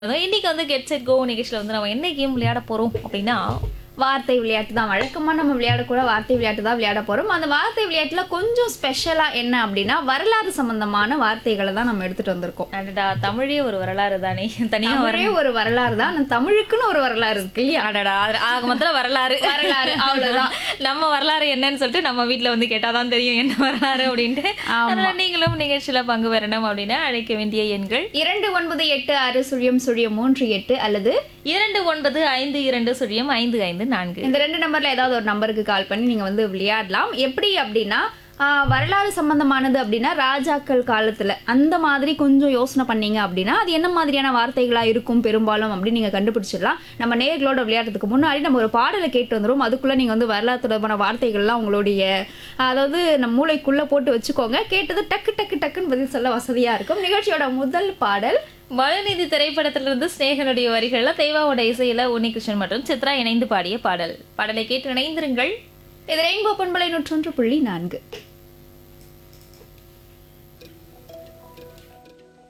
அதான் இன்னைக்கு வந்து கெட் செட் கோ நிகழ்ச்சியில் வந்து நம்ம என்ன கேம் விளையாட போறோம் அப்படின்னா வார்த்தை விளையாட்டு தான் வழக்கமாக நம்ம விளையாடக்கூட வார்த்தை விளையாட்டு தான் விளையாட போகிறோம் அந்த வார்த்தை விளையாட்டில் கொஞ்சம் ஸ்பெஷலாக என்ன அப்படின்னா வரலாறு சம்பந்தமான வார்த்தைகளை தான் நம்ம எடுத்துகிட்டு வந்திருக்கோம் அடடா தமிழே ஒரு வரலாறு தானே தனியா வர ஒரே ஒரு வரலாறு தான் ஆனா தமிழுக்குன்னு ஒரு வரலாறு இருக்கு இல்லையா அடடா அது ஆக மொத்தம் வரலாறு வரலாறு அவ்வளவுதான் நம்ம வரலாறு என்னன்னு சொல்லிட்டு நம்ம வீட்ல வந்து கேட்டாதான் தெரியும் என்ன வரலாறு அப்படின்ட்டு ஆமா. அதனால நீங்களும் நிகழ்ச்சியில பங்கு பெறணும் அப்படின்னா அழைக்க வேண்டிய எண்கள் இரண்டு ஒன்பது எட்டு ஆறு சுழியம் சுழியம் மூன்று எட்டு அல்லது இரண்டு ஒன்பது ஐந்து இரண்டு சுழியம் ஐந்து ஐந்து நான்கு இந்த ரெண்டு நம்பர்ல ஏதாவது ஒரு நம்பருக்கு கால் பண்ணி நீங்க வந்து விளையாடலாம் எப்படி அப்படின்னா ஆஹ், வரலாறு சம்பந்தமானது அப்படின்னா ராஜாக்கள் காலத்துல அந்த மாதிரி கொஞ்சம் யோசனை பண்ணீங்க அப்படின்னா அது என்ன மாதிரியான வார்த்தைகளா இருக்கும் பெரும்பாலும் அப்படின்னு நீங்க கண்டுபிடிச்சிடலாம் நம்ம நேர்களோட விளையாடுறதுக்கு முன்னாடி நம்ம ஒரு பாடலை கேட்டு வந்துரும் அதுக்குள்ள நீங்க வந்து வரலாறு தொடர்பான வார்த்தைகள்லாம் உங்களுடைய அதாவது நம்ம மூளைக்குள்ள போட்டு வச்சுக்கோங்க கேட்டது டக்கு டக்கு டக்குன்னு பதில் சொல்ல வசதியா இருக்கும் நிகழ்ச்சியோட முதல் பாடல் மழைநிதி திரைப்படத்திலிருந்து ஸ்நேகனுடைய வரிகள்ல தேவாவோட இசையில உன்னிகிருஷ்ணன் மற்றும் சித்ரா இணைந்து பாடிய பாடல் பாடலை கேட்டு இணைந்திருங்கள் இது ரெயின்போ பண்பலை நூற்றொன்று புள்ளி நான்கு